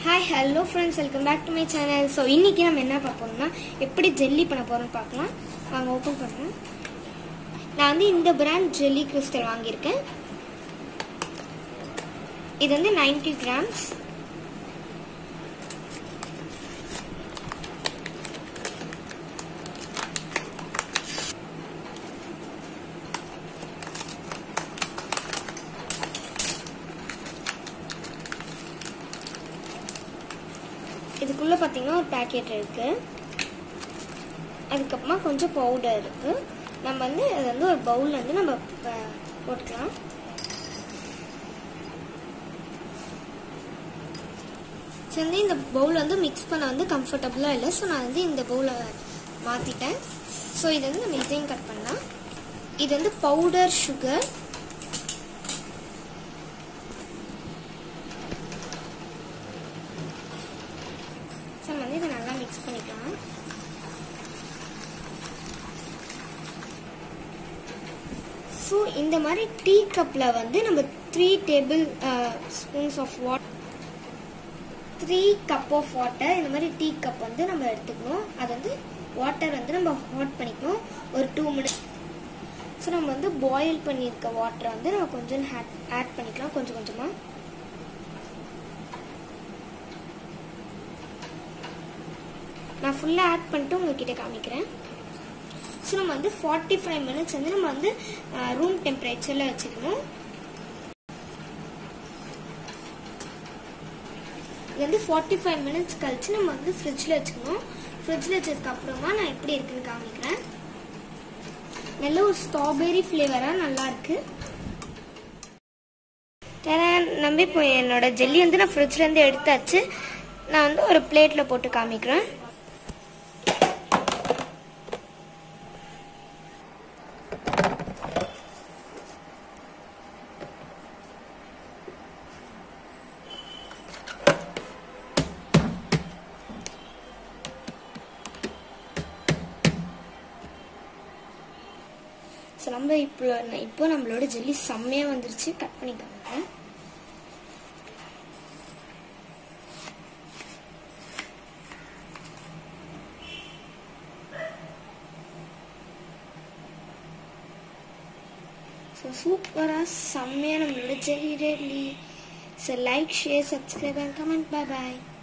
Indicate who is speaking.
Speaker 1: hi hello friends welcome back to my channel so இன்றைக்கி நம்ம என்ன பார்க்க போறோம்னா எப்படி ஜெல்லி பண்ண போகிறோம்னு பார்க்கலாம் வாங்க ஓப்பன் பண்ணுறேன் நான் வந்து இந்த பிராண்ட் ஜெல்லி கிறிஸ்டல் வாங்கியிருக்கேன் இது வந்து 90 கிராம்ஸ் இதுக்குள்ளே பார்த்தீங்கன்னா ஒரு பேக்கெட் இருக்குது அதுக்கப்புறமா கொஞ்சம் பவுடர் இருக்குது நம்ம வந்து அது வந்து ஒரு பவுலில் வந்து நம்ம ப- போட்டுக்கலாம் ஸோ வந்து இந்த பவுல் வந்து மிக்ஸ் பண்ண வந்து கம்ஃபர்டபுளாக இல்லை ஸோ நான் வந்து இந்த பவுலை மாற்றிட்டேன் ஸோ இது வந்து நம்ம இதையும் கட் பண்ணலாம் இது வந்து பவுடர் சுகர் ஸோ நம்ம வந்து இதை நல்லா மிக்ஸ் பண்ணிக்கலாம் ஸோ இந்த மாதிரி டீ கப்பில் வந்து நம்ம three tablespoons of what three cup of water இந்த மாதிரி டீ கப் வந்து நம்ம எடுத்துக்கணும் அது வந்து வாட்டர் வந்து நம்ம ஹாட் பண்ணிக்கணும் ஒரு டூ மினிட்ஸ் ஸோ நம்ம வந்து பாயில் பண்ணியிருக்க வாட்டரை வந்து நம்ம கொஞ்சம் ஆட் பண்ணிக்கலாம் கொஞ்சம் கொஞ்சமாக நான் ஃபுல்லாக ஆட் பண்ணிட்டு உங்ககிட்ட காமிக்கிறேன் ஸோ நம்ம வந்து ஃபார்ட்டி ஃபைவ் மினிட்ஸ் வந்து நம்ம வந்து ரூம் டெம்பரேச்சரில் வச்சுக்கணும் இது வந்து ஃபார்ட்டி ஃபைவ் மினிட்ஸ் கழிச்சு நம்ம வந்து ஃப்ரிட்ஜில் வச்சுக்கணும் ஃப்ரிட்ஜில் வச்சதுக்கு அப்புறமா நான் எப்படி இருக்குன்னு காமிக்கிறேன் நல்ல ஒரு ஸ்ட்ராபெரி ஃப்ளேவராக நல்லா இருக்கு தரேன் நம்பி இப்போ என்னோட ஜெல்லி வந்து நான் ஃப்ரிட்ஜ்லேருந்து எடுத்தாச்சு நான் வந்து ஒரு பிளேட்டில் போட்டு காமிக்கிறேன் ஸோ நம்ம இப்போ இப்போ நம்மளோட ஜெல்லி செம்மையாக வந்துருச்சு கட் பண்ணி காமிக்கிறேன் ஸோ சூப்பராக செம்மையாக நம்மளோட jelly ready so like share subscribe and comment bye bye